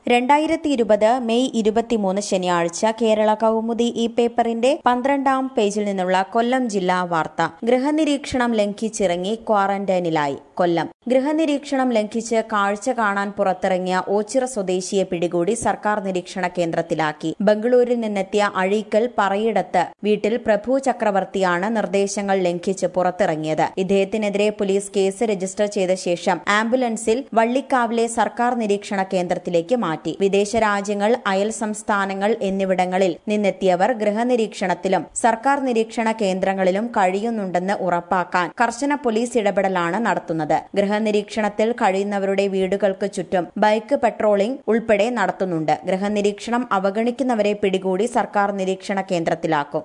രണ്ടായിരത്തി ഇരുപത് മെയ് ഇരുപത്തിമൂന്ന് ശനിയാഴ്ച കേരള കൗമുദി ഈ പേപ്പറിന്റെ പന്ത്രണ്ടാം പേജിൽ നിന്നുള്ള കൊല്ലം ജില്ലാ വാർത്ത ഗൃഹനിരീക്ഷണം ലംഘിച്ചിറങ്ങി ക്വാറന്റൈനിലായി കൊല്ലം ഗൃഹനിരീക്ഷണം ലംഘിച്ച് കാഴ്ച കാണാൻ പുറത്തിറങ്ങിയ ഓച്ചിറ സ്വദേശിയെ പിടികൂടി സർക്കാർ നിരീക്ഷണ കേന്ദ്രത്തിലാക്കി ബംഗളൂരിൽ നിന്നെത്തിയ അഴീക്കൽ പറയിടത്ത് വീട്ടിൽ പ്രഭു ചക്രവർത്തിയാണ് നിർദ്ദേശങ്ങൾ ലംഘിച്ച് പുറത്തിറങ്ങിയത് ഇദ്ദേഹത്തിനെതിരെ പോലീസ് കേസ് രജിസ്റ്റർ ചെയ്ത ശേഷം ആംബുലൻസിൽ വള്ളിക്കാവിലെ സർക്കാർ നിരീക്ഷണ കേന്ദ്രത്തിലേക്ക് മാറ്റി വിദേശ രാജ്യങ്ങൾ അയൽ സംസ്ഥാനങ്ങൾ എന്നിവിടങ്ങളിൽ നിന്നെത്തിയവർ ഗൃഹനിരീക്ഷണത്തിലും സർക്കാർ നിരീക്ഷണ കേന്ദ്രങ്ങളിലും കഴിയുന്നുണ്ടെന്ന് ഉറപ്പാക്കാൻ കർശന പോലീസ് ഇടപെടലാണ് നടത്തുന്നത് ഗൃഹനിരീക്ഷണത്തിൽ കഴിയുന്നവരുടെ വീടുകൾക്ക് ചുറ്റും ബൈക്ക് പെട്രോളിംഗ് ഉൾപ്പെടെ നടത്തുന്നുണ്ട് ഗൃഹനിരീക്ഷണം അവഗണിക്കുന്നവരെ പിടികൂടി സർക്കാർ നിരീക്ഷണ കേന്ദ്രത്തിലാക്കും